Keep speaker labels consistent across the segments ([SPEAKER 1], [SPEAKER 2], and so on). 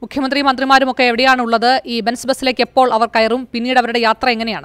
[SPEAKER 1] മുഖ്യമന്ത്രി മന്ത്രിമാരും ഒക്കെ എവിടെയാണുള്ളത് ഈ ബെൻസ് ബസ്സിലേക്ക് എപ്പോൾ അവർ കയറും പിന്നീട് അവരുടെ യാത്ര എങ്ങനെയാണ്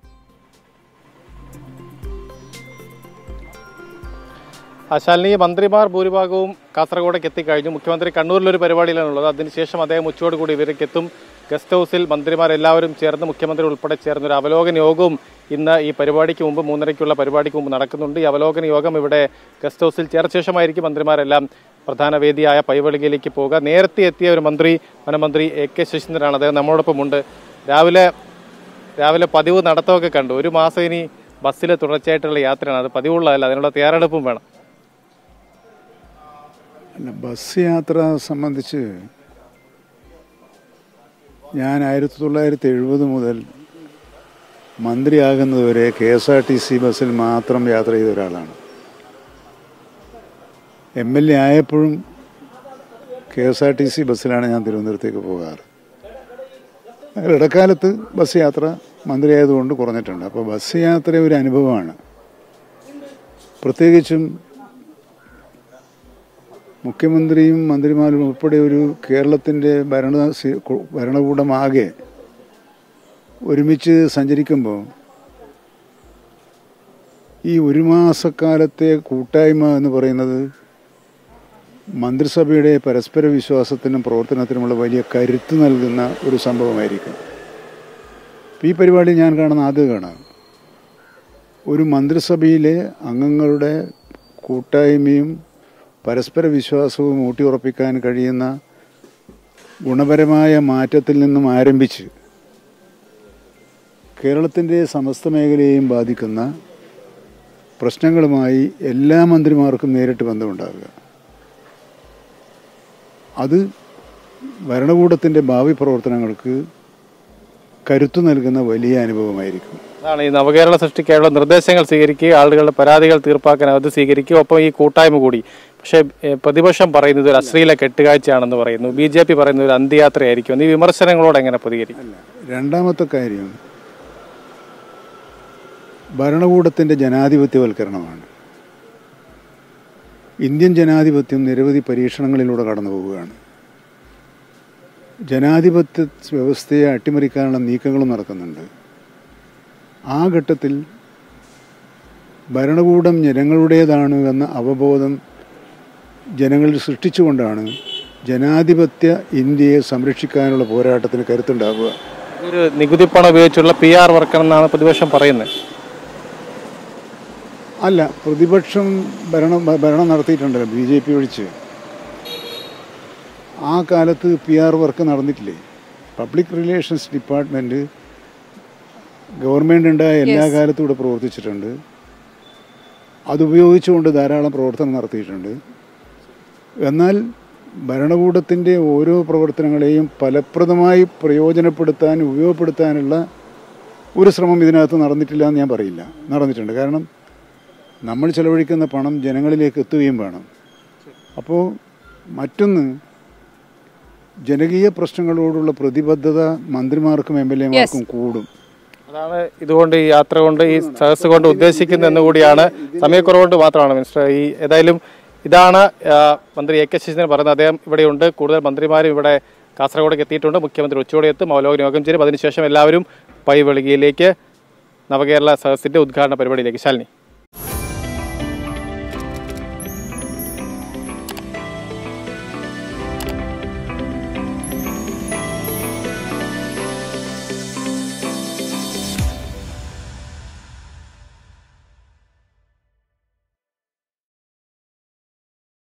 [SPEAKER 2] ശാലിനി മന്ത്രിമാർ ഭൂരിഭാഗവും കാസർഗോഡേക്ക് എത്തിക്കഴിഞ്ഞു മുഖ്യമന്ത്രി കണ്ണൂരിലൊരു പരിപാടിയിലാണുള്ളത് അതിനുശേഷം അദ്ദേഹം ഉച്ചയോടുകൂടി ഇവരേക്ക് എത്തും ഗസ്റ്റ് ഹൗസിൽ മന്ത്രിമാരെല്ലാവരും ചേർന്ന് മുഖ്യമന്ത്രി ഉൾപ്പെടെ ചേർന്ന് ഒരു അവലോകന യോഗവും ഇന്ന് ഈ പരിപാടിക്ക് മുമ്പ് മൂന്നരയ്ക്കുള്ള പരിപാടിക്ക് മുമ്പ് നടക്കുന്നുണ്ട് ഈ അവലോകന യോഗം ഇവിടെ ഗസ്റ്റ് ഹൗസിൽ ചേർന്ന ശേഷമായിരിക്കും മന്ത്രിമാരെല്ലാം പ്രധാന വേദിയായ പൈവളികയിലേക്ക് പോകുക നേരത്തെ എത്തിയ ഒരു മന്ത്രി വനമന്ത്രി എ കെ ശശീന്ദ്രനാണ് അദ്ദേഹം നമ്മോടൊപ്പമുണ്ട് രാവിലെ രാവിലെ പതിവ് നടത്തമൊക്കെ കണ്ടു ഒരു മാസം ഇനി ബസ്സിൽ തുടർച്ചയായിട്ടുള്ള യാത്രയാണ് അത് പതിവുള്ളതല്ല അതിനുള്ള തയ്യാറെടുപ്പും വേണം
[SPEAKER 3] അല്ല ബസ് യാത്ര സംബന്ധിച്ച് ഞാൻ ആയിരത്തി തൊള്ളായിരത്തി എഴുപത് മുതൽ മന്ത്രിയാകുന്നതുവരെ K S R T C ബസ്സിൽ മാത്രം യാത്ര ചെയ്ത ഒരാളാണ് എം എൽ എ ആയപ്പോഴും K S R T C ബസ്സിലാണ് ഞാൻ തിരുവനന്തപുരത്തേക്ക് പോകാറ് അങ്ങനെ ഇടക്കാലത്ത് ബസ് യാത്ര മന്ത്രിയായതുകൊണ്ട് കുറഞ്ഞിട്ടുണ്ട് അപ്പോൾ ബസ് യാത്ര ഒരു അനുഭവമാണ് പ്രത്യേകിച്ചും മുഖ്യമന്ത്രിയും മന്ത്രിമാരും ഉൾപ്പെടെ ഒരു കേരളത്തിൻ്റെ ഭരണ സി- കു- ഭരണകൂടമാകെ ഒരുമിച്ച് സഞ്ചരിക്കുമ്പോൾ ഈ ഒരു മാസക്കാലത്തെ കൂട്ടായ്മ എന്ന് പറയുന്നത് മന്ത്രിസഭയുടെ പരസ്പര വിശ്വാസത്തിനും പ്രവർത്തനത്തിനുമുള്ള വലിയ കരുത്ത് നൽകുന്ന ഒരു സംഭവമായിരിക്കും ഇപ്പം ഈ പരിപാടി ഞാൻ കാണുന്ന ആദ്യമാണ് ഒരു മന്ത്രിസഭയിലെ അംഗങ്ങളുടെ കൂട്ടായ്മയും പരസ്പര വിശ്വാസവും ഊട്ടിയുറപ്പിക്കാൻ കഴിയുന്ന ഗുണപരമായ മാറ്റത്തിൽ നിന്നും ആരംഭിച്ച് കേരളത്തിൻ്റെ സമസ്ത മേഖലയെയും ബാധിക്കുന്ന പ്രശ്നങ്ങളുമായി എല്ലാ മന്ത്രിമാർക്കും നേരിട്ട് ബന്ധമുണ്ടാകുക അത് ഭരണകൂടത്തിൻ്റെ ഭാവി പ്രവർത്തനങ്ങൾക്ക് കരുത്തു നൽകുന്ന വലിയ അനുഭവമായിരിക്കും
[SPEAKER 2] അതാണ് ഈ നവകേരള സൃഷ്ടിക്കാനുള്ള നിർദ്ദേശങ്ങൾ സ്വീകരിക്കുക ആളുകളുടെ പരാതികൾ തീർപ്പാക്കാൻ അത് സ്വീകരിക്കുക ഒപ്പം ഈ കൂട്ടായ്മ കൂടി പക്ഷേ ഏഹ്, പ്രതിപക്ഷം പറയുന്നത് ഒരു അശ്ലീല കെട്ടുകാഴ്ചയാണെന്ന് പറയുന്നു ബി ജെ പി പറയുന്നത് ഒരു അന്ത്യയാത്രയായിരിക്കും ഈ വിമർശനങ്ങളോട് എങ്ങനെ പ്രതികരിക്കും
[SPEAKER 3] രണ്ടാമത്തെ കാര്യം ഭരണകൂടത്തിൻ്റെ ജനാധിപത്യവൽക്കരണമാണ് ഇന്ത്യൻ ജനാധിപത്യം നിരവധി പരീക്ഷണങ്ങളിലൂടെ കടന്നു പോവുകയാണ് ജനാധിപത്യ വ്യവസ്ഥയെ അട്ടിമറിക്കാനുള്ള നീക്കങ്ങളും നടക്കുന്നുണ്ട് ആ ഘട്ടത്തിൽ ഭരണകൂടം ജനങ്ങളുടേതാണ് എന്ന അവബോധം ജനങ്ങളിൽ സൃഷ്ടിച്ചുകൊണ്ടാണ് ജനാധിപത്യ ഇന്ത്യയെ സംരക്ഷിക്കാനുള്ള പോരാട്ടത്തിന് കരുത്തുണ്ടാവുക
[SPEAKER 2] ഒരു നികുതി പണം ഉപയോഗിച്ചുള്ള പി ആർ വർക്കാണെന്നാണ് പ്രതിപക്ഷം പറയുന്നത്
[SPEAKER 3] അല്ല പ്രതിപക്ഷം ഭരണം ഭരണം നടത്തിയിട്ടുണ്ടല്ലോ ബി ജെ പി ഒഴിച്ച് ആ കാലത്ത് പി ആർ വർക്ക് നടന്നിട്ടില്ലേ പബ്ലിക് റിലേഷൻസ് ഡിപ്പാർട്ട്മെൻറ്റ് ഗവൺമെൻറ് ഉണ്ടായ എല്ലാ കാലത്തും ഇവിടെ പ്രവർത്തിച്ചിട്ടുണ്ട് അതുപയോഗിച്ചുകൊണ്ട് ധാരാളം പ്രവർത്തനം നടത്തിയിട്ടുണ്ട് എന്നാൽ ഭരണകൂടത്തിൻ്റെ ഓരോ പ്രവർത്തനങ്ങളെയും ഫലപ്രദമായി പ്രയോജനപ്പെടുത്താൻ ഉപയോഗപ്പെടുത്താനുള്ള ഒരു ശ്രമം ഇതിനകത്ത് നടന്നിട്ടില്ല എന്ന് ഞാൻ പറയില്ല നടന്നിട്ടുണ്ട് കാരണം നമ്മൾ ചെലവഴിക്കുന്ന പണം ജനങ്ങളിലേക്ക് എത്തുകയും വേണം അപ്പോൾ മറ്റൊന്ന് ജനകീയ പ്രശ്നങ്ങളോടുള്ള പ്രതിബദ്ധത മന്ത്രിമാർക്കും എം എൽ എമാർക്കും കൂടും
[SPEAKER 2] അതാണ് ഇതുകൊണ്ട് ഈ യാത്ര കൊണ്ട് ഈ സദസ് കൊണ്ട് ഉദ്ദേശിക്കുന്നത് എന്നുകൂടിയാണ് സമയക്കുറവുകൊണ്ട് മാത്രമാണ് മിനിസ്റ്റർ ഈ ഏതായാലും ഇതാണ് ആ, മന്ത്രി എ കെ ശശീന്ദ്രൻ പറയുന്നത് അദ്ദേഹം ഇവിടെയുണ്ട് കൂടുതൽ മന്ത്രിമാരും ഇവിടെ കാസർഗോഡേക്ക് എത്തിയിട്ടുണ്ട് മുഖ്യമന്ത്രി ഉച്ചയോടെ എത്തും അവലോകന യോഗം ചേരും അതിനുശേഷം എല്ലാവരും പൈവെളികയിലേക്ക് നവകേരള സദസ്സിന്റെ ഉദ്ഘാടന പരിപാടിയിലേക്ക് ശാലിനി